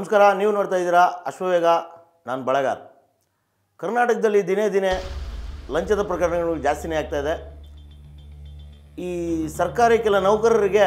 ನಮಸ್ಕಾರ ನೀವು ನೋಡ್ತಾ ಇದ್ದೀರಾ ಅಶ್ವವೇಗ ನಾನು ಬಳಗಾರ್ ಕರ್ನಾಟಕದಲ್ಲಿ ದಿನೇ ದಿನೇ ಲಂಚದ ಪ್ರಕರಣಗಳು ಜಾಸ್ತಿನೇ ಆಗ್ತಾ ಇದೆ ಈ ಸರ್ಕಾರಿ ಕೆಲ ನೌಕರರಿಗೆ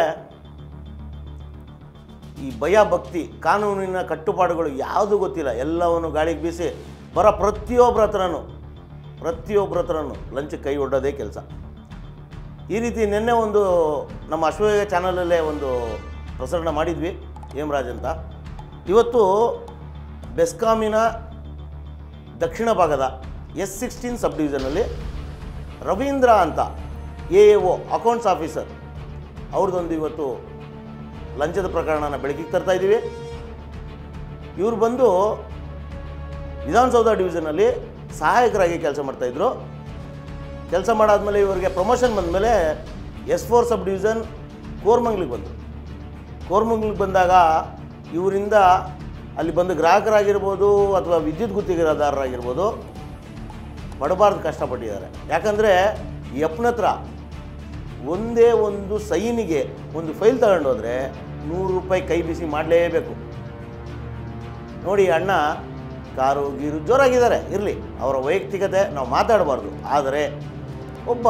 ಈ ಭಯ ಭಕ್ತಿ ಕಾನೂನಿನ ಕಟ್ಟುಪಾಡುಗಳು ಯಾವುದು ಗೊತ್ತಿಲ್ಲ ಎಲ್ಲವನ್ನು ಗಾಳಿಗೆ ಬೀಸಿ ಬರೋ ಪ್ರತಿಯೊಬ್ಬರ ಹತ್ರನೂ ಪ್ರತಿಯೊಬ್ಬರ ಹತ್ರನೂ ಲಂಚ ಕೈ ಒಡ್ಡೋದೇ ಕೆಲಸ ಈ ರೀತಿ ನಿನ್ನೆ ಒಂದು ನಮ್ಮ ಅಶ್ವವೇಗ ಚಾನಲಲ್ಲೇ ಒಂದು ಪ್ರಸರಣ ಮಾಡಿದ್ವಿ ಹೇಮರಾಜ್ ಅಂತ ಇವತ್ತು ಬೆಸ್ಕಾಮಿನ ದಕ್ಷಿಣ ಭಾಗದ ಎಸ್ ಸಿಕ್ಸ್ಟೀನ್ ಸಬ್ ಡಿವಿಷನಲ್ಲಿ ರವೀಂದ್ರ ಅಂತ A A O accounts officer ಅವ್ರದ್ದೊಂದು ಇವತ್ತು ಲಂಚದ ಪ್ರಕರಣನ ಬೆಳಕಿಗೆ ತರ್ತಾ ಇದ್ದೀವಿ ಇವ್ರು ಬಂದು ವಿಧಾನಸೌಧ ಡಿವಿಷನಲ್ಲಿ ಸಹಾಯಕರಾಗಿ ಕೆಲಸ ಮಾಡ್ತಾಯಿದ್ರು ಕೆಲಸ ಮಾಡಾದ್ಮೇಲೆ ಇವರಿಗೆ ಪ್ರಮೋಷನ್ ಬಂದಮೇಲೆ ಎಸ್ ಫೋರ್ ಸಬ್ ಡಿವಿಷನ್ ಕೋರ್ಮಂಗ್ಲಿಗೆ ಬಂದರು ಕೋರ್ಮಂಗ್ಲಿಗೆ ಬಂದಾಗ ಇವರಿಂದ ಅಲ್ಲಿ ಬಂದು ಗ್ರಾಹಕರಾಗಿರ್ಬೋದು ಅಥವಾ ವಿದ್ಯುತ್ ಗುತ್ತಿಗೆದಾರರಾಗಿರ್ಬೋದು ಪಡಬಾರ್ದು ಕಷ್ಟಪಟ್ಟಿದ್ದಾರೆ ಯಾಕಂದರೆ ಈ ಅಪ್ಪನ ಹತ್ರ ಒಂದೇ ಒಂದು ಸೈನಿಗೆ ಒಂದು ಫೈಲ್ ತಗೊಂಡು ಹೋದರೆ ನೂರು ರೂಪಾಯಿ ಕೈ ಬಿಸಿ ಮಾಡಲೇಬೇಕು ನೋಡಿ ಅಣ್ಣ ಕಾರು ಗೀರು ಜೋರಾಗಿದ್ದಾರೆ ಇರಲಿ ಅವರ ವೈಯಕ್ತಿಕತೆ ನಾವು ಮಾತಾಡಬಾರ್ದು ಆದರೆ ಒಬ್ಬ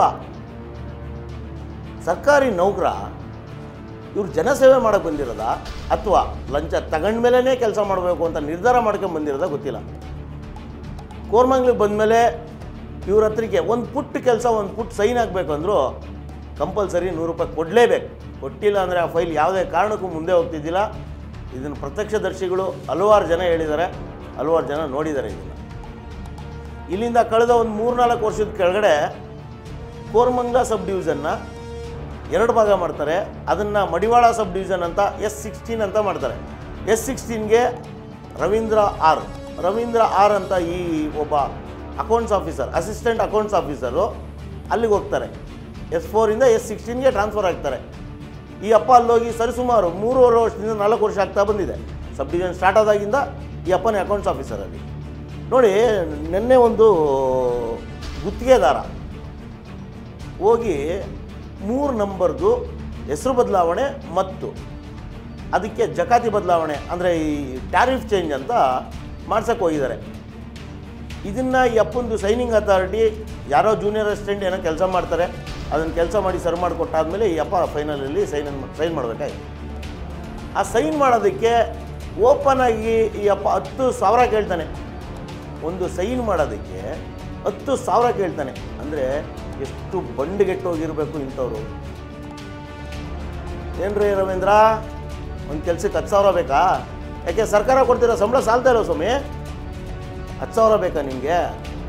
ಸರ್ಕಾರಿ ನೌಕರ ಇವ್ರು ಜನಸೇವೆ ಮಾಡೋಕ್ಕೆ ಬಂದಿರೋದ ಅಥವಾ ಲಂಚ ತಗೊಂಡ್ಮೇಲೇ ಕೆಲಸ ಮಾಡಬೇಕು ಅಂತ ನಿರ್ಧಾರ ಮಾಡ್ಕೊಂಡು ಬಂದಿರೋದ ಗೊತ್ತಿಲ್ಲ ಕೋರ್ಮಂಗ್ಲಿಗೆ ಬಂದಮೇಲೆ ಇವ್ರ ಹತ್ರಕ್ಕೆ ಒಂದು ಪುಟ್ಟ ಕೆಲಸ ಒಂದು ಪುಟ್ಟ ಸೈನ್ ಹಾಕಬೇಕು ಅಂದರೂ ಕಂಪಲ್ಸರಿ ನೂರು ರೂಪಾಯಿ ಕೊಡಲೇಬೇಕು ಕೊಟ್ಟಿಲ್ಲ ಅಂದರೆ ಆ ಫೈಲ್ ಯಾವುದೇ ಕಾರಣಕ್ಕೂ ಮುಂದೆ ಹೋಗ್ತಿದ್ದಿಲ್ಲ ಇದನ್ನು ಪ್ರತ್ಯಕ್ಷದರ್ಶಿಗಳು ಹಲವಾರು ಜನ ಹೇಳಿದ್ದಾರೆ ಹಲವಾರು ಜನ ನೋಡಿದ್ದಾರೆ ಇದನ್ನು ಇಲ್ಲಿಂದ ಕಳೆದ ಒಂದು ಮೂರ್ನಾಲ್ಕು ವರ್ಷದ ಕೆಳಗಡೆ ಕೋರ್ಮಂಗ್ಲ ಸಬ್ ಡಿವಿಷನ್ನ ಎರಡು ಭಾಗ ಮಾಡ್ತಾರೆ ಅದನ್ನು ಮಡಿವಾಳ ಸಬ್ ಡಿವಿಷನ್ ಅಂತ ಎಸ್ ಸಿಕ್ಸ್ಟೀನ್ ಅಂತ ಮಾಡ್ತಾರೆ ಎಸ್ ಸಿಕ್ಸ್ಟೀನ್ಗೆ ರವೀಂದ್ರ ಆರ್ ರವೀಂದ್ರ ಆರ್ ಅಂತ ಈ ಒಬ್ಬ accounts officer assistant accounts officer ಅಲ್ಲಿಗೆ ಹೋಗ್ತಾರೆ ಎಸ್ ಫೋರಿಂದ ಎಸ್ ಸಿಕ್ಸ್ಟೀನ್ಗೆ ಟ್ರಾನ್ಸ್ಫರ್ ಆಗ್ತಾರೆ ಈ ಅಪ್ಪ ಅಲ್ಲೋಗಿ ಸರಿಸುಮಾರು ಮೂರುವರೆ ವರ್ಷದಿಂದ ನಾಲ್ಕು ವರ್ಷ ಆಗ್ತಾ ಬಂದಿದೆ ಸಬ್ ಡಿವಿಷನ್ ಸ್ಟಾರ್ಟ್ ಆದಾಗಿಂದ ಈ ಅಪ್ಪನೇ ಅಕೌಂಟ್ಸ್ ಆಫೀಸರಲ್ಲಿ ನೋಡಿ ನಿನ್ನೆ ಒಂದು ಗುತ್ತಿಗೆದಾರ ಹೋಗಿ ಮೂರು ನಂಬರ್ದು ಹೆಸರು ಬದಲಾವಣೆ ಮತ್ತು ಅದಕ್ಕೆ ಜಕಾತಿ ಬದಲಾವಣೆ ಅಂದರೆ ಈ ಟ್ಯಾರಿಫ್ ಚೇಂಜ್ ಅಂತ ಮಾಡ್ಸಕ್ಕೆ ಹೋಗಿದ್ದಾರೆ ಇದನ್ನು ಈ ಅಪ್ಪಂದು ಸೈನಿಂಗ್ ಅಥಾರಿಟಿ ಯಾರೋ ಜೂನಿಯರ್ ಅಸಿಸ್ಟೆಂಟ್ ಏನೋ ಕೆಲಸ ಮಾಡ್ತಾರೆ ಅದನ್ನು ಕೆಲಸ ಮಾಡಿ ಸರ್ ಮಾಡಿಕೊಟ್ಟಾದ್ಮೇಲೆ ಈ ಅಪ್ಪ ಫೈನಲಲ್ಲಿ ಸೈನ್ ಸೈನ್ ಮಾಡಬೇಕಾಗಿ ಆ ಸೈನ್ ಮಾಡೋದಕ್ಕೆ ಓಪನ್ ಆಗಿ ಈ ಅಪ್ಪ ಹತ್ತು ಸಾವಿರ ಕೇಳ್ತಾನೆ ಒಂದು ಸೈನ್ ಮಾಡೋದಕ್ಕೆ ಹತ್ತು ಸಾವಿರ ಕೇಳ್ತಾನೆ ಅಂದರೆ ಎಷ್ಟು ಬಂಡಿಗೆಟ್ಟೋಗಿರಬೇಕು ಇಂಥವ್ರು ಏನ್ರಿ ರವೀಂದ್ರ ಒಂದು ಕೆಲ್ಸಕ್ಕೆ ಹತ್ತು ಸಾವಿರ ಬೇಕಾ ಯಾಕೆ ಸರ್ಕಾರ ಕೊಡ್ತಿರೋ ಸಂಬಳ ಸಾಲ್ತಾ ಇರೋ ಸ್ವಾಮಿ ಹತ್ತು ಸಾವಿರ ಬೇಕಾ ನಿಮಗೆ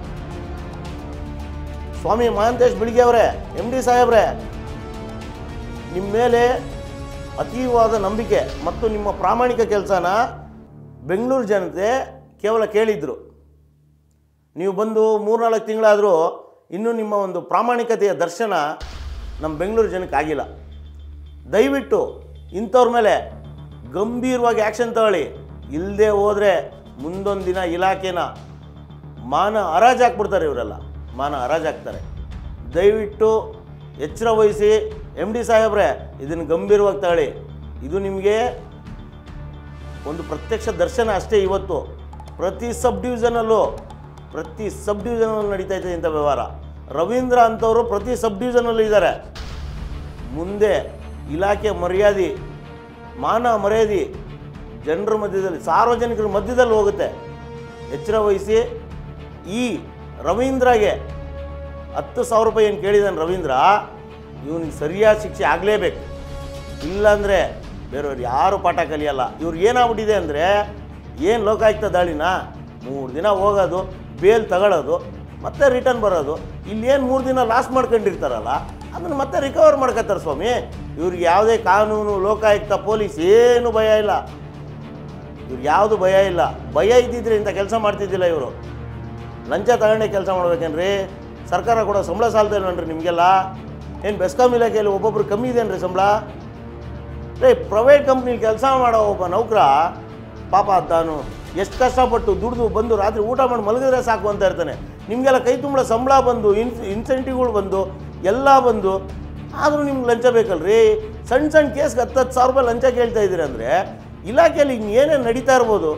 ಸ್ವಾಮಿ ಮಹಾಂತೇಶ್ ಬಿಳಿಗೆ ಅವರೇ ಎಮ್ ಡಿ ಸಾಹೇಬ್ರೆ ನಿಮ್ಮ ಮೇಲೆ ಅತೀವಾದ ನಂಬಿಕೆ ಮತ್ತು ನಿಮ್ಮ ಪ್ರಾಮಾಣಿಕ ಕೆಲಸನ ಬೆಂಗಳೂರು ಜನತೆ ಕೇವಲ ಕೇಳಿದ್ರು ನೀವು ಬಂದು ಮೂರ್ನಾಲ್ಕು ತಿಂಗಳಾದರೂ ಇನ್ನೂ ನಿಮ್ಮ ಒಂದು ಪ್ರಾಮಾಣಿಕತೆಯ ದರ್ಶನ ನಮ್ಮ ಬೆಂಗಳೂರು ಜನಕ್ಕೆ ಆಗಿಲ್ಲ ದಯವಿಟ್ಟು ಇಂಥವ್ರ ಮೇಲೆ ಗಂಭೀರವಾಗಿ ಆ್ಯಕ್ಷನ್ ತಗೊಳ್ಳಿ ಇಲ್ಲದೆ ಹೋದರೆ ಮುಂದೊಂದು ದಿನ ಇಲಾಖೆನ ಮಾನ ಹರಾಜಾಕ್ಬಿಡ್ತಾರೆ ಇವರೆಲ್ಲ ಮಾನ ಹರಾಜಾಕ್ತಾರೆ ದಯವಿಟ್ಟು ಎಚ್ಚರ ವಹಿಸಿ ಎಮ್ ಡಿ ಸಾಹೇಬ್ರೆ ಇದನ್ನು ಗಂಭೀರವಾಗಿ ತಗೊಳ್ಳಿ ಇದು ನಿಮಗೆ ಒಂದು ಪ್ರತ್ಯಕ್ಷ ದರ್ಶನ ಅಷ್ಟೇ ಇವತ್ತು ಪ್ರತಿ ಸಬ್ ಡಿವಿಷನಲ್ಲೂ ಪ್ರತಿ ಸಬ್ ಡಿವಿಷನಲ್ಲೂ ನಡೀತಾ ಇದೆ ಇಂಥ ವ್ಯವಹಾರ ರವೀಂದ್ರ ಅಂತವರು ಪ್ರತಿ ಸಬ್ ಡಿವಿಷನಲ್ಲೂ ಇದ್ದಾರೆ ಮುಂದೆ ಇಲಾಖೆ ಮರ್ಯಾದೆ ಮಾನ ಮರ್ಯಾದೆ ಜನರ ಮಧ್ಯದಲ್ಲಿ ಸಾರ್ವಜನಿಕರ ಮಧ್ಯದಲ್ಲಿ ಹೋಗುತ್ತೆ ಎಚ್ಚರ ವಹಿಸಿ ಈ ರವೀಂದ್ರಗೆ ಹತ್ತು ಸಾವಿರ ರೂಪಾಯಿ ಏನು ಕೇಳಿದಾನೆ ರವೀಂದ್ರ ಇವನಿಗೆ ಸರಿಯಾದ ಶಿಕ್ಷೆ ಆಗಲೇಬೇಕು ಇಲ್ಲಾಂದರೆ ಬೇರೆಯವ್ರು ಯಾರು ಪಾಠ ಕಲಿಯಲ್ಲ ಇವ್ರಿಗೆ ಏನಾಗ್ಬಿಟ್ಟಿದೆ ಅಂದರೆ ಏನು ಲೋಕಾಯುಕ್ತ ದಾಳಿನ ಮೂರು ದಿನ ಹೋಗೋದು ಬೇಲ್ ತಗೊಳ್ಳೋದು ಮತ್ತೆ ರಿಟರ್ನ್ ಬರೋದು ಇಲ್ಲೇನು ಮೂರು ದಿನ ಲಾಸ್ ಮಾಡ್ಕೊಂಡಿರ್ತಾರಲ್ಲ ಅದನ್ನು ಮತ್ತೆ ರಿಕವರ್ ಮಾಡ್ಕೊತಾರೆ ಸ್ವಾಮಿ ಇವ್ರಿಗೆ ಯಾವುದೇ ಕಾನೂನು ಲೋಕಾಯುಕ್ತ ಪೊಲೀಸ್ ಏನು ಭಯ ಇಲ್ಲ ಇವ್ರಿಗೆ ಯಾವುದು ಭಯ ಇಲ್ಲ ಭಯ ಇದ್ದಿದ್ರೆ ಇಂಥ ಕೆಲಸ ಮಾಡ್ತಿದ್ದಿಲ್ಲ ಇವರು ಲಂಚ ತಗೊಂಡೇ ಕೆಲಸ ಮಾಡ್ಬೇಕೇನ್ರಿ ಸರ್ಕಾರ ಕೂಡ ಸಂಬಳ ಸಾಲ್ತಾ ಇಲ್ವನ್ರಿ ನಿಮಗೆಲ್ಲ ಏನು ಬೆಸ್ಕಾಂ ಇಲಾಖೆಯಲ್ಲಿ ಒಬ್ಬೊಬ್ರು ಕಮ್ಮಿ ಇದೆಯನ್ರಿ ಸಂಬಳ ರೇ ಪ್ರೈವೇಟ್ ಕಂಪ್ನಿಲಿ ಕೆಲಸ ಮಾಡೋ ಒಬ್ಬ ನೌಕರ ಪಾಪ ತಾನು ಎಷ್ಟು ಕಷ್ಟಪಟ್ಟು ದುಡಿದು ಬಂದು ರಾತ್ರಿ ಊಟ ಮಾಡಿ ಮಲಗಿದ್ರೆ ಸಾಕು ಅಂತ ಇರ್ತಾನೆ ನಿಮಗೆಲ್ಲ ಕೈ ತುಂಬ ಸಂಬಳ ಬಂದು ಇನ್ ಇನ್ಸೆಂಟಿವ್ಗಳು ಬಂದು ಎಲ್ಲ ಬಂದು ಆದರೂ ನಿಮ್ಗೆ ಲಂಚ ಬೇಕಲ್ರಿ ಸಣ್ಣ ಸಣ್ಣ ಕೇಸ್ಗೆ ಹತ್ತು ಹತ್ತು ಸಾವಿರ ರೂಪಾಯಿ ಲಂಚ ಕೇಳ್ತಾ ಇದ್ದೀರಿ ಅಂದರೆ ಇಲಾಖೆಯಲ್ಲಿ ಏನೇನು ನಡೀತಾ ಇರ್ಬೋದು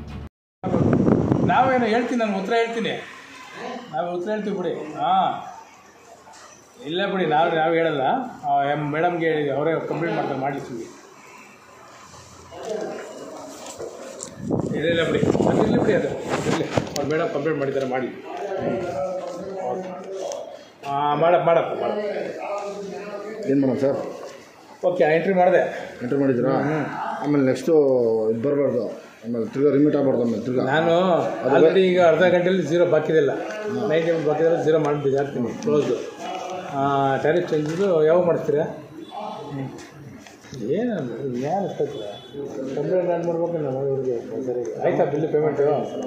ನಾವೇನು ಹೇಳ್ತೀನಿ ನಾನು ಉತ್ತರ ಹೇಳ್ತೀನಿ ನಾವು ಉತ್ತರ ಹೇಳ್ತೀವಿ ಬಿಡಿ ಹಾಂ ಇಲ್ಲ ಬಿಡಿ ನಾವು ನಾವು ಹೇಳಲ್ಲ ಎಮ್ ಮೇಡಮ್ಗೆ ಹೇಳಿ ಅವರೇ ಕಂಪ್ಲೇಂಟ್ ಮಾಡ್ತಾರೆ ಮಾಡಿಸ್ತೀವಿ ಇರಲಿಲ್ಲ ಬಿಡಿ ಅದಿರಲಿ ಬಿಡಿ ಅದು ಇರಲಿ ಅವ್ರು ಮೇಡಮ್ ಕಂಪ್ಲೇಂಟ್ ಮಾಡಿದ್ದಾರೆ ಮಾಡಿ ಹಾಂ ಮಾಡಪ್ಪ ಮಾಡಪ್ಪ ಮಾಡಪ್ಪ ಏನು ಮಾಡೋಣ ಸರ್ ಓಕೆ ಎಂಟ್ರಿ ಮಾಡಿದೆ ಎಂಟ್ರ್ ಮಾಡಿದ್ದೀರಾ ಆಮೇಲೆ ನೆಕ್ಸ್ಟು ಇದು ಬರಬಾರ್ದು ಆಮೇಲೆ ತಿರ್ಗಾ ರಿಮೀಟ್ ಆಗಬಾರ್ದು ಆಮೇಲೆ ತಿರ್ಗಾ ನಾನು ಆಲ್ರೆಡಿ ಈಗ ಅರ್ಧ ಗಂಟೆಯಲ್ಲಿ ಜೀರೋ ಬಾಕಿದಿಲ್ಲ ನೈಂಟಿ ಬಾಕಿದ್ರೆ ಜೀರೋ ಮಾಡಿ ಹಾಕ್ತೀನಿ ಕ್ಲೋಸು ಟ್ಯಾರಿಫ್ ಚೇಂಜು ಯಾವಾಗ ಮಾಡಿಸ್ತೀರಾ ಏನು ಯಾರು ಅಷ್ಟೈತ್ರ ಕಂಪ್ಲೇಂಟ್ ನಾನು ಮಾಡ್ಬೇಕು ನಾವು ಇವ್ರಿಗೆ ಸರಿ ಆಯ್ತಾ ಬಿಲ್ ಪೇಮೆಂಟು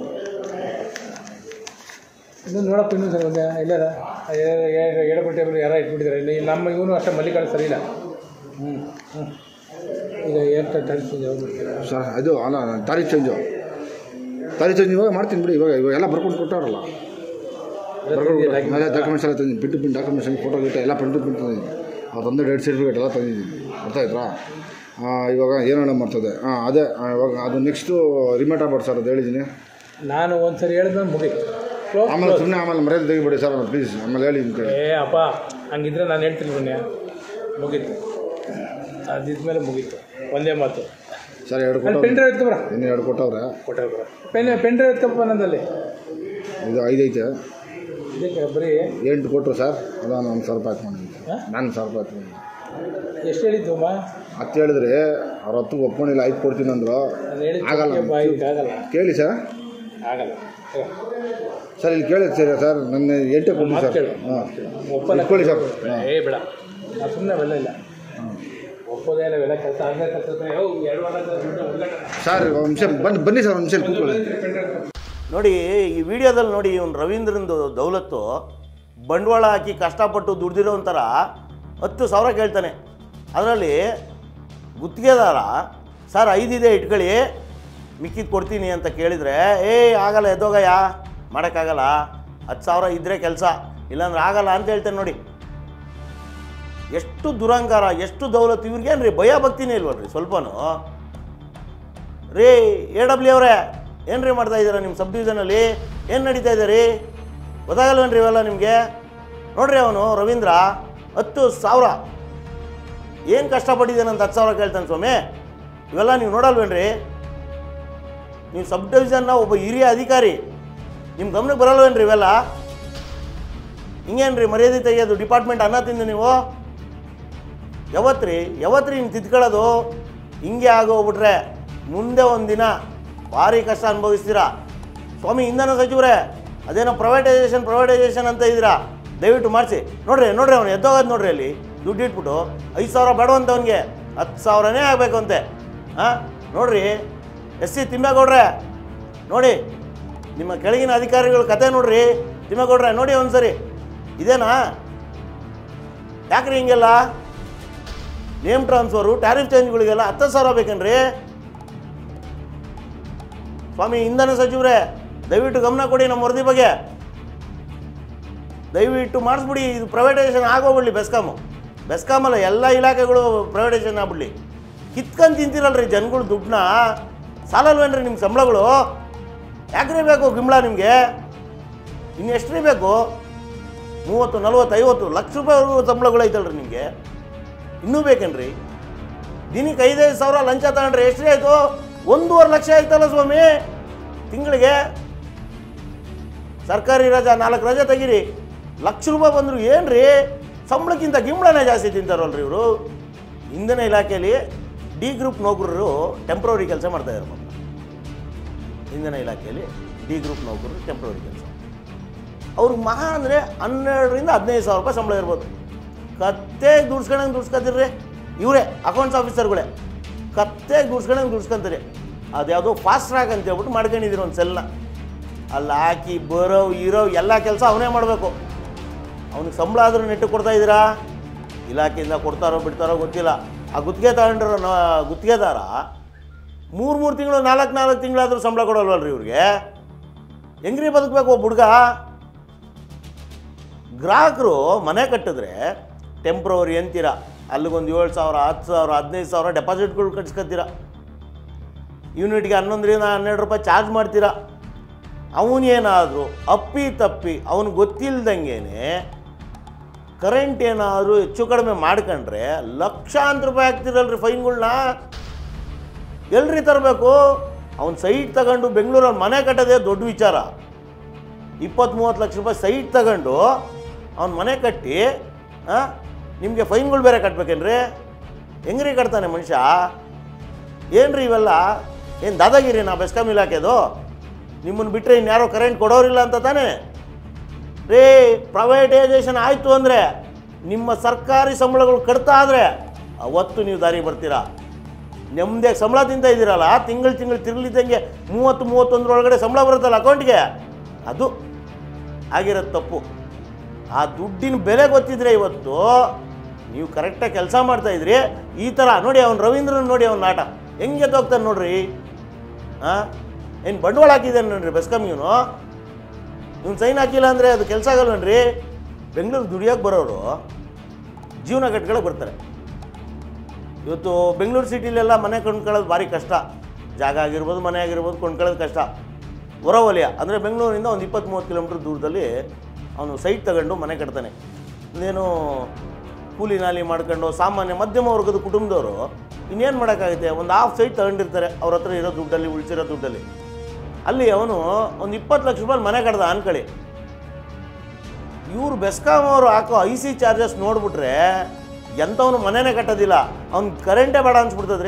ಇನ್ನು ನೋಡಪ್ಪ ಇನ್ನೂ ಸರ್ ಒಂದೇ ಇಲ್ಲಾರ ಎಡಪಟ್ಟಿ ಟೇಬಲ್ ಯಾರ ಇಟ್ಬಿಟ್ಟಿದ್ದಾರೆ ಇಲ್ಲಿ ನಮ್ಮ ಇವನು ಅಷ್ಟೇ ಮಲ್ಲಿಕಾಳು ಸರಿ ಇಲ್ಲ ಹ್ಞೂ ಹ್ಞೂ ಈಗ ಏನು ಟ್ಯಾರಿಫ್ ಚೇಂಜ್ ಯಾವಾಗ ಮಾಡ್ತೀರಾ ಸರ್ ಅದು ಅಲ್ಲ ತಾರೀಖು ಚೇಂಜು ತಾರೀಖು ಚೇಂಜ್ ಇವಾಗ ಮಾಡ್ತೀನಿ ಬಿಡಿ ಇವಾಗ ಇವಾಗ ಎಲ್ಲ ಬರ್ಕೊಂಡು ಕೊಟ್ಟವ್ರಲ್ಲ ಬರ್ಕೊಂಡು ಎಲ್ಲ ಡಾಕ್ಯುಮೆಂಟ್ಸ್ ಎಲ್ಲ ತಂದಿದ್ದೀನಿ ಪಿಂಟು ಪಿಂಟ್ ಡಾಕ್ಯುಮೆಂಟ್ಸ್ ಫೋಟೋ ಗಿಟ್ಟ ಎಲ್ಲ ಪ್ರಿಂಟು ಪ್ರಿಂಟ್ ತಂದಿದ್ದೀನಿ ಅದೊಂದು ಡೆಡ್ ಸರ್ಟಿಫಿಕೇಟ್ ಎಲ್ಲ ತಂದಿದ್ದೀನಿ ಅರ್ಥ ಆಯ್ತಾ ಆ, ಇವಾಗ ಏನೇನೋ ಮಾಡ್ತದೆ ಹಾಂ ಅದೇ ಆ, ಇವಾಗ ಅದು ನೆಕ್ಸ್ಟು ರಿಮೀಟ್ ಆಗ್ಬಾರ್ದು ಸರ್ ಅದು ಹೇಳಿದ್ದೀನಿ ನಾನು ಒಂದು ಸರಿ ಹೇಳಿದ್ಮೇಲೆ ಮುಗಿ ಕ್ಲೋಸ್ ಆಮೇಲೆ ಸುಮ್ಮನೆ ಆಮೇಲೆ ಮರ್ಯಾದೆ ತೆಗಿಬೇಡಿ ಸರ್ ಪ್ಲೀಸ್ ಆಮೇಲೆ ಹೇಳಿ ನಿಮ್ಮ ಕಡೆ ಏ ಅಪ್ಪ ಹಂಗಿದ್ರೆ ನಾನು ಹೇಳ್ತೀನಿ ಮೊನ್ನೆ ಮುಗೀತು ಅದಿದ್ಮೇಲೆ ಮುಗೀತು ಒಂದೇ ಮಾತು ಸರ್ ಎರಡು ಅಲ್ಲಿ ಕೊಟ್ಟವ್ರೆ ಪೆನ್ ಡ್ರೈವ್ ಎತ್ಕೊಬ್ರ ಇನ್ನು ಎರಡು ಕೊಟ್ಟವ್ರೆ ಕೊಟ್ಟೆ ಬರ ಪೆನ್ ಪೆನ್ ಡ್ರೈವ್ ಎತ್ಕೊಪ್ಪ ನಂದಲ್ಲಿ ಇದು ಐದೈತೆ ಇದಕ್ಕೆ ಬರೀ ಎಂಟು ಕೊಟ್ಟರು ಸರ್ ಅದು ನಾನು ಸಾವಿರ ರೂಪಾಯಿ ಹಾಕ್ಕೊಂಡಿದ್ದೀನಿ ಹಾಂ? ನಾನು ಸಾವಿರ ರೂಪಾಯಿ ಹಾಕ್ಕೊಂಡಿದ್ದೀನಿ ಎಷ್ಟು ಹೇಳಿದ್ದು ಅಮ್ಮ ಹತ್ತು ಹೇಳಿದ್ರೆ ಅವ್ರ ಹತ್ತಿಗೆ ಒಪ್ಕೊಂಡಿಲ್ಲ ಐದು ಕೊಡ್ತೀನಿ ಅಂದರು ನಾನು ಹೇಳಿದ್ದು ಆಗಲ್ಲ. ಸತ್ಯ ಬಾಯಿ ಆಗಲ್ಲ ಕೇಳಿ ಸರ್ ಆಗಲ್ಲ ತಗೋ. ಸರ್ ಇಲ್ಲಿ ಕೇಳಿ ಸರ್ ಸರ್ ನನ್ನ ಎಂಟೇ ಕೊಡಿ ಮಾತು ಸರ್ ಕೇಳು ಹಾಂ ಒಪ್ಪಲ್ಲ ಇಟ್ಕೊಳ್ಳಿ ಸರ್ ಹಾಂ ಏ ಬೇಡ ನಾನು ಸುಮ್ಮನೆ ಅವೆಲ್ಲ ಇಲ್ಲ ಒಪ್ಪೋದೇ ಇಲ್ಲ ಇವೆಲ್ಲ ಕೆಲಸ ಆಗದೆ ಕೆಲಸ ಎರಡು ವಾರ ದುಡ್ಡು ಹುಡುಗಾಟ. ಸರ್ ಒಂದು ನಿಮಿಷ ಬನ್ನಿ ಬನ್ನಿ ಸರ್ ಒಂದು ನಿಮಿಷ ಕೂತ್ಕೊಳ್ಳಿ ನೋಡಿ ಈ ವಿಡಿಯೋದಲ್ಲಿ ನೋಡಿ ಇವ್ನು ರವೀಂದ್ರಂದು ದೌಲತ್ತು ಬಂಡವಾಳ ಹಾಕಿ ಕಷ್ಟಪಟ್ಟು ದುಡ್ದಿರೋ ಒಂಥರ ಹತ್ತು ಸಾವಿರ ಕೇಳ್ತಾನೆ ಅದರಲ್ಲಿ ಗುತ್ತಿಗೆದಾರ ಸರ್ ಐದಿದೆ ಇಟ್ಕೊಳ್ಳಿ ಮಿಕ್ಕಿದ್ದು ಕೊಡ್ತೀನಿ ಅಂತ ಕೇಳಿದರೆ ಏಯ್ ಆಗಲ್ಲ ಎದ್ದೋಗಯ್ಯ ಮಾಡೋಕ್ಕಾಗಲ್ಲ ಹತ್ತು ಸಾವಿರ ಇದ್ದರೆ ಕೆಲಸ ಇಲ್ಲಾಂದ್ರೆ ಆಗಲ್ಲ ಅಂತ ಹೇಳ್ತೇನೆ ನೋಡಿ ಎಷ್ಟು ದುರಂಕಾರ ಎಷ್ಟು ದೌಲತ್ತು ಇವ್ರಿಗೇನು ರೀ ಭಯ ಭಕ್ತಿನೇ ಇಲ್ವಲ್ರಿ ಸ್ವಲ್ಪನೂ ರೀ ಎ ಡಬ್ಲ್ಯೂ ಅವರೇ ಏನು ರೀ ಮಾಡ್ತಾ ಇದ್ದೀರಾ ನಿಮ್ಮ ಸಬ್ ಡಿವಿಷನಲ್ಲಿ ಏನು ನಡೀತಾ ಇದೆ ರೀ ಗೊತ್ತಾಗಲ್ವೇನ್ರಿ ಇವೆಲ್ಲ ನಿಮಗೆ ನೋಡ್ರಿ ಅವನು ರವೀಂದ್ರ ಹತ್ತು ಸಾವಿರ ಏನು ಕಷ್ಟಪಟ್ಟಿದ್ದಾನಂತ ಹತ್ತು ಸಾವಿರ ಕೇಳ್ತಾನೆ ಸ್ವಾಮಿ ಇವೆಲ್ಲ ನೀವು ನೋಡಲ್ವೇನ್ರಿ ನೀವು ಸಬ್ ಡಿವಿಷನ್ನ ಒಬ್ಬ ಹಿರಿಯ ಅಧಿಕಾರಿ ನಿಮ್ಮ ಗಮನಕ್ಕೆ ಬರಲ್ವೇನ್ರಿ ಇವೆಲ್ಲ ಹಿಂಗೇನು ರೀ ಮರ್ಯಾದೆ ತೆಗೆಯೋದು ಡಿಪಾರ್ಟ್ಮೆಂಟ್ ಅನ್ನ ತಿಂದು ನೀವು ಯಾವತ್ತ್ರಿ ಯಾವತ್ತ್ರಿ ಹಿಂಗೆ ತಿದ್ಕೊಳ್ಳೋದು ಹಿಂಗೆ ಆಗೋಗ್ಬಿಟ್ರೆ ಮುಂದೆ ಒಂದು ದಿನ ಭಾರಿ ಕಷ್ಟ ಅನುಭವಿಸ್ತೀರಾ ಸ್ವಾಮಿ ಇಂಧನ ಸಚಿವರೇ ಅದೇನೋ ಪ್ರೈವೇಟೈಸೇಷನ್ ಪ್ರೈವೇಟೈಸೇಷನ್ ಅಂತ ಇದ್ದೀರಾ ದಯವಿಟ್ಟು ಮಾಡಿಸಿ ನೋಡ್ರಿ ನೋಡ್ರಿ ಅವ್ನು ಎದ್ದೋಗೋದು ನೋಡ್ರಿ ಅಲ್ಲಿ ದುಡ್ಡು ಇಟ್ಬಿಟ್ಟು ಐದು ಸಾವಿರ ಬೇಡವಂತವನಿಗೆ ಹತ್ತು ಸಾವಿರನೇ ಆಗಬೇಕು ಅಂತೆ ಹಾಂ ನೋಡ್ರಿ ಎಸ್ ಸಿ ತಿಮ್ಮೇಗೌಡ್ರೆ ನೋಡಿ ನಿಮ್ಮ ಕೆಳಗಿನ ಅಧಿಕಾರಿಗಳ ಕತೆ ನೋಡ್ರಿ ತಿಮ್ಮೇಗೌಡ್ರೆ ನೋಡಿ ಒಂದ್ಸರಿ ಇದೇನಾ ಯಾಕ್ರಿ ಹಿಂಗೆಲ್ಲ ನೇಮ್ ಟ್ರಾನ್ಸ್ಫರು ಟ್ಯಾರಿಫ್ ಚೇಂಜ್ಗಳಿಗೆಲ್ಲ ಹತ್ತು ಸಾವಿರ ಬೇಕೇನ್ರಿ ಸ್ವಾಮಿ ಇಂಧನ ಸಚಿವರೇ ದಯವಿಟ್ಟು ಗಮನ ಕೊಡಿ ನಮ್ಮ ವರದಿ ಬಗ್ಗೆ ದಯವಿಟ್ಟು ಮಾಡಿಸ್ಬಿಡಿ ಇದು ಪ್ರೈವೇಟೈಸೇಷನ್ ಆಗೋಗ್ಬಿಡ್ಲಿ ಬೆಸ್ಕಾಮು ಬೆಸ್ಕಾಮಲ್ಲ ಎಲ್ಲ ಇಲಾಖೆಗಳು ಪ್ರೈವೇಟೈಸೇಷನ್ ಆಗ್ಬಿಡ್ಲಿ ಕಿತ್ಕೊಂಡು ತಿಂತೀರಲ್ರಿ ಜನಗಳು ದುಡ್ಡನ್ನ ಸಾಲಲ್ವೇನ್ರಿ ನಿಮ್ಮ ಸಂಬಳಗಳು ಯಾಕ್ರಿ ಬೇಕು ಗಿಂಬಳ ನಿಮಗೆ ಇನ್ನು ಎಷ್ಟು ಬೇಕು ಮೂವತ್ತು ನಲ್ವತ್ತು ಐವತ್ತು ಲಕ್ಷ ರೂಪಾಯಿವರೆಗೂ ಸಂಬಳಗಳು ಐತಲ್ರಿ ನಿಮಗೆ ಇನ್ನೂ ಬೇಕೇನ್ರಿ ದಿನಕ್ಕೆ ಐದೈದು ಸಾವಿರ ಲಂಚ ತಗೊಂಡ್ರೆ ಎಷ್ಟು ಆಯಿತು ಒಂದೂವರೆ ಲಕ್ಷ ಆಯ್ತಲ್ಲ ಸ್ವಾಮಿ ತಿಂಗಳಿಗೆ ಸರ್ಕಾರಿ ರಜಾ ನಾಲ್ಕು ರಜೆ ತೆಗೀರಿ ಲಕ್ಷ ರೂಪಾಯಿ ಬಂದರು ಏನು ರೀ ಸಂಬಳಕ್ಕಿಂತ ಗಿಂಬಳನೇ ಜಾಸ್ತಿ ತಿಂತಾರಲ್ರಿ ಇವರು ಇಂಧನ ಇಲಾಖೆಯಲ್ಲಿ ಡಿ ಗ್ರೂಪ್ ನೌಕರರು ಟೆಂಪ್ರವರಿ ಕೆಲಸ ಮಾಡ್ತಾಯಿದ್ದಾರೆ ಪಾಪ ಇಂಧನ ಇಲಾಖೆಯಲ್ಲಿ ಡಿ ಗ್ರೂಪ್ ನೌಕರರು ಟೆಂಪ್ರವರಿ ಕೆಲಸ ಅವ್ರಿಗೆ ಮಹಾ ಅಂದರೆ ಹನ್ನೆರಡರಿಂದ ಹದಿನೈದು ಸಾವಿರ ರೂಪಾಯಿ ಸಂಬಳ ಇರ್ಬೋದು ಕತ್ತೆಗೆ ದುಡ್ಸ್ಕೊಂಡಂಗೆ ದುಡ್ಸ್ಕೊತಿರ್ರಿ ಇವರೇ ಅಕೌಂಟ್ಸ್ ಆಫೀಸರ್ಗಳೇ ಕತ್ತೆಗೆ ದುಡ್ಸ್ಕೊಂಡಂಗೆ ದುಡ್ಸ್ಕೊಂತಾರೆ ಅದ್ಯಾವುದೋ ಫಾಸ್ಟ್ ಟ್ರ್ಯಾಕ್ ಅಂತ ಹೇಳ್ಬಿಟ್ಟು ಮಾಡ್ಕೊಂಡಿದ್ದೀರಿ ಒಂದು ಸೆಲ್ನ ಅಲ್ಲಿ ಹಾಕಿ ಬರೋ ಇರೋ ಎಲ್ಲ ಕೆಲಸ ಅವನೇ ಮಾಡಬೇಕು ಅವ್ನಿಗೆ ಸಂಬಳ ಆದರೂ ನೆಟ್ಟು ಕೊಡ್ತಾ ಇದ್ದೀರಾ ಇಲಾಖೆಯಿಂದ ಕೊಡ್ತಾರೋ ಬಿಡ್ತಾರೋ ಗೊತ್ತಿಲ್ಲ ಆ ಗುತ್ತಿಗೆ ತಗೊಂಡಿರೋ ನ ಗುತ್ತಿಗೆದಾರ ಮೂರು ಮೂರು ತಿಂಗಳು ನಾಲ್ಕು ನಾಲ್ಕು ತಿಂಗಳಾದರೂ ಸಂಬಳ ಕೊಡಲ್ವಲ್ರಿ ಇವ್ರಿಗೆ ಹೆಂಗ್ರಿ ಬದುಕಬೇಕು ಒಬ್ಬ ಹುಡುಗ ಗ್ರಾಹಕರು ಮನೆ ಕಟ್ಟಿದ್ರೆ ಟೆಂಪ್ರವರಿ ಅಂತೀರ ಅಲ್ಲಿಗೊಂದು ಏಳು ಸಾವಿರ ಹತ್ತು ಸಾವಿರ ಹದಿನೈದು ಸಾವಿರ ಡೆಪಾಸಿಟ್ಗಳು ಕಟ್ಸ್ಕೊತೀರ ಯೂನಿಟ್ಗೆ ಹನ್ನೊಂದರಿಂದ ಹನ್ನೆರಡು ರೂಪಾಯಿ ಚಾರ್ಜ್ ಮಾಡ್ತೀರಾ ಅವನೇನಾದರೂ ಅಪ್ಪಿ ತಪ್ಪಿ ಅವನು ಗೊತ್ತಿಲ್ದಂಗೆನೆ ಕರೆಂಟ್ ಏನಾದರೂ ಹೆಚ್ಚು ಕಡಿಮೆ ಮಾಡ್ಕೊಂಡ್ರೆ ಲಕ್ಷಾಂತರ ರೂಪಾಯಿ ಹಾಕ್ತಿರಲ್ರಿ ಫೈನ್ಗಳ್ನ ಎಲ್ರಿ ತರಬೇಕು ಅವ್ನು ಸೈಟ್ ತಗೊಂಡು ಬೆಂಗಳೂರಲ್ಲಿ ಮನೆ ಕಟ್ಟೋದೇ ದೊಡ್ಡ ವಿಚಾರ ಇಪ್ಪತ್ತು ಮೂವತ್ತು ಲಕ್ಷ ರೂಪಾಯಿ ಸೈಟ್ ತಗೊಂಡು ಅವ್ನು ಮನೆ ಕಟ್ಟಿ ನಿಮಗೆ ಫೈನ್ಗಳು ಬೇರೆ ಕಟ್ಬೇಕೇನ್ರಿ ಹೆಂಗ್ರಿ ಕಟ್ತಾನೆ ಮನುಷ್ಯ ಏನ್ರಿ ಇವೆಲ್ಲ ಏನು ದಾದಾಗಿರಿ ನಾ ಬೆಸ್ಕಾಮ್ ಇಲಾಖೆದು ನಿಮ್ಮನ್ನು ಬಿಟ್ಟರೆ ಇನ್ಯಾರೋ ಕರೆಂಟ್ ಕೊಡೋರಿಲ್ಲ ಅಂತ ತಾನೇ ರೇ ಪ್ರೈವೇಟೈಸೇಷನ್ ಆಯಿತು ಅಂದರೆ ನಿಮ್ಮ ಸರ್ಕಾರಿ ಸಂಬಳಗಳು ಕಡ್ತಾ ಆದರೆ ಅವತ್ತು ನೀವು ದಾರಿ ಬರ್ತೀರಾ ನೆಮ್ಮದಿ ಸಂಬಳ ತಿಂತ ಇದ್ದೀರಲ್ಲ ತಿಂಗಳು ತಿಂಗಳು ತಿರ್ಲಿದ್ದಂಗೆ ಮೂವತ್ತು ಮೂವತ್ತೊಂದರೊಳಗಡೆ ಸಂಬಳ ಬರುತ್ತಲ್ಲ ಅಕೌಂಟ್ಗೆ ಅದು ಆಗಿರೋದು ತಪ್ಪು ಆ ದುಡ್ಡಿನ ಬೆಲೆ ಗೊತ್ತಿದ್ರೆ ಇವತ್ತು ನೀವು ಕರೆಕ್ಟಾಗಿ ಕೆಲಸ ಮಾಡ್ತಾ ಇದ್ರಿ ಈ ಥರ ನೋಡಿ ಅವ್ನು ರವೀಂದ್ರನ್ ನೋಡಿ ಅವ್ನ ನಾಟ ಹೆಂಗೆ ಹೋಗ್ತಾನೆ ನೋಡ್ರಿ ಹಾಂ ಏನು ಬಂಡವಾಳ ಹಾಕಿದ್ದಾನೆ ನೋಡ್ರಿ ಬೆಸ್ಕಾಮ್ ಇವನು ಇವ್ನು ಸೈನ್ ಹಾಕಿಲ್ಲ ಅಂದರೆ ಅದು ಕೆಲಸ ಆಗಲ್ವನ್ರಿ ಬೆಂಗಳೂರು ದುಡಿಯೋಕೆ ಬರೋರು ಜೀವನ ಕಟ್ಕೊಳಕ್ಕೆ ಬರ್ತಾರೆ ಇವತ್ತು ಬೆಂಗಳೂರು ಸಿಟಿಲೆಲ್ಲ ಮನೆ ಕೊಂಡ್ಕೊಳ್ಳೋದು ಭಾರಿ ಕಷ್ಟ ಜಾಗ ಆಗಿರ್ಬೋದು ಮನೆ ಆಗಿರ್ಬೋದು ಕೊಂಡ್ಕೊಳ್ಳೋದು ಕಷ್ಟ ಹೊರವಲಯ ಅಂದರೆ ಬೆಂಗಳೂರಿಂದ ಒಂದು ಇಪ್ಪತ್ತು ಮೂವತ್ತು ಕಿಲೋಮೀಟ್ರ್ ದೂರದಲ್ಲಿ ಅವನು ಸೈಟ್ ತಗೊಂಡು ಮನೆ ಕಟ್ತಾನೆ ಇನ್ನೇನು ಕೂಲಿ ನಾಲಿ ಮಾಡ್ಕೊಂಡು ಸಾಮಾನ್ಯ ಮಧ್ಯಮ ವರ್ಗದ ಕುಟುಂಬದವರು ಇನ್ನೇನು ಮಾಡೋಕ್ಕಾಗುತ್ತೆ ಒಂದು ಹಾಫ್ ಸೈಟ್ ತಗೊಂಡಿರ್ತಾರೆ ಅವ್ರ ಹತ್ರ ಇರೋ ದುಡ್ಡಲ್ಲಿ ಉಳಿಸಿರೋ ದುಡ್ಡಲ್ಲಿ ಅಲ್ಲಿ ಅವನು ಒಂದು ಇಪ್ಪತ್ತು ಲಕ್ಷ ರೂಪಾಯಿ ಮನೆ ಕಡ್ದ ಅನ್ಕೊಳ್ಳಿ ಇವರು ಬೆಸ್ಕಾಂ ಅವರು ಹಾಕೋ ಐ ಸಿ ಚಾರ್ಜಸ್ ನೋಡ್ಬಿಟ್ರೆ ಎಂಥವನು ಮನೆನೇ ಕಟ್ಟೋದಿಲ್ಲ ಅವ್ನು ಕರೆಂಟೇ ಬೇಡ ಅನ್ಸ್ಬಿಡ್ತದ್ರಿ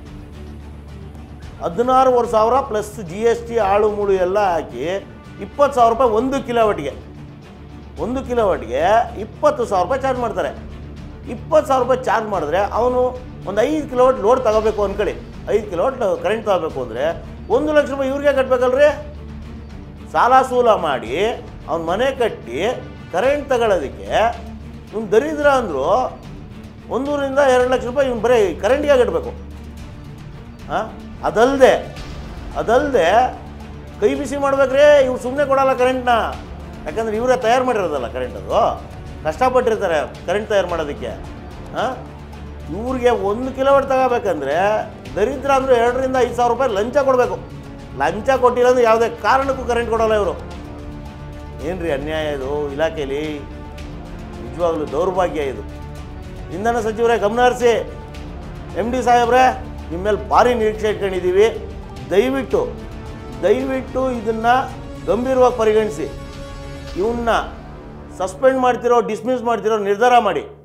ಹದಿನಾರುವರೆ ಸಾವಿರ ಪ್ಲಸ್ ಜಿ ಎಸ್ ಟಿ ಆಳು ಮೂಳು ಎಲ್ಲ ಹಾಕಿ ಇಪ್ಪತ್ತು ಸಾವಿರ ರೂಪಾಯಿ ಒಂದು ಕಿಲೋವಾಟ್ಗೆ ಒಂದು ಕಿಲೋವಾಟ್ಗೆ ಇಪ್ಪತ್ತು ಸಾವಿರ ರೂಪಾಯಿ ಚಾರ್ಜ್ ಮಾಡ್ತಾರೆ ಇಪ್ಪತ್ತು ಸಾವಿರ ರೂಪಾಯಿ ಚಾರ್ಜ್ ಮಾಡಿದ್ರೆ ಅವನು ಒಂದು ಐದು ಕಿಲೋವಾಟ್ ಲೋಡ್ ತಗೋಬೇಕು ಅಂದ್ಕೊಳ್ಳಿ ಐದು ಕಿಲೋವಾಟ್ ಕರೆಂಟ್ ತಗೋಬೇಕು ಅಂದರೆ ಒಂದು ಲಕ್ಷ ರೂಪಾಯಿ ಇವ್ರಿಗೆ ಕಟ್ಟಬೇಕಲ್ರಿ ಸಾಲ ಸೂಲ ಮಾಡಿ ಅವ್ನ ಮನೆ ಕಟ್ಟಿ ಕರೆಂಟ್ ತಗೊಳ್ಳೋದಕ್ಕೆ ಇವ್ನು ದರಿದ್ರ ಅಂದರು ಒಂದೂರಿಂದ ಎರಡು ಲಕ್ಷ ರೂಪಾಯಿ ಇವ್ನು ಬರೀ ಕರೆಂಟ್ಗೆ ಕಟ್ಟಬೇಕು ಹಾಂ ಅದಲ್ಲದೆ ಅದಲ್ಲದೆ ಕೈ ಬಿಸಿ ಮಾಡ್ಬೇಕ್ರಿ ಇವ್ರು ಸುಮ್ಮನೆ ಕೊಡಲ್ಲ ಕರೆಂಟ್ನ ಯಾಕಂದ್ರೆ ಇವರೇ ತಯಾರು ಮಾಡಿರೋದಲ್ಲ ಕರೆಂಟ್ ಅದು ಕಷ್ಟಪಟ್ಟಿರ್ತಾರೆ ಕರೆಂಟ್ ತಯಾರು ಮಾಡೋದಕ್ಕೆ ಹಾಂ ಇವ್ರಿಗೆ ಒಂದು ಕಿಲೋವಾಟ್ ತಗೋಬೇಕಂದ್ರೆ ದರಿದ್ರ ಅಂದರೆ ಎರಡರಿಂದ ಐದು ಸಾವಿರ ರೂಪಾಯಿ ಲಂಚ ಕೊಡಬೇಕು ಲಂಚ ಕೊಟ್ಟಿಲ್ಲ ಅಂದ್ರೆ ಯಾವುದೇ ಕಾರಣಕ್ಕೂ ಕರೆಂಟ್ ಕೊಡೋಲ್ಲ ಇವರು ಏನ್ರಿ ಅನ್ಯಾಯ ಇದು ಇಲಾಖೆಯಲ್ಲಿ ನಿಜವಾಗ್ಲೂ ದೌರ್ಭಾಗ್ಯ ಇದು ಇಂಧನ ಸಚಿವರೇ ಗಮನ ಹರಿಸಿ ಎಮ್ ಡಿ ಸಾಹೇಬ್ರೆ ನಿಮ್ಮ ಮೇಲೆ ಭಾರಿ ನಿರೀಕ್ಷೆ ಇಟ್ಕೊಂಡಿದ್ದೀವಿ ದಯವಿಟ್ಟು ದಯವಿಟ್ಟು ಇದನ್ನು ಗಂಭೀರವಾಗಿ ಪರಿಗಣಿಸಿ ಇವನ್ನ ಸಸ್ಪೆಂಡ್ ಮಾಡ್ತಿರೋ ಡಿಸ್ಮಿಸ್ ಮಾಡ್ತಿರೋ ನಿರ್ಧಾರ ಮಾಡಿ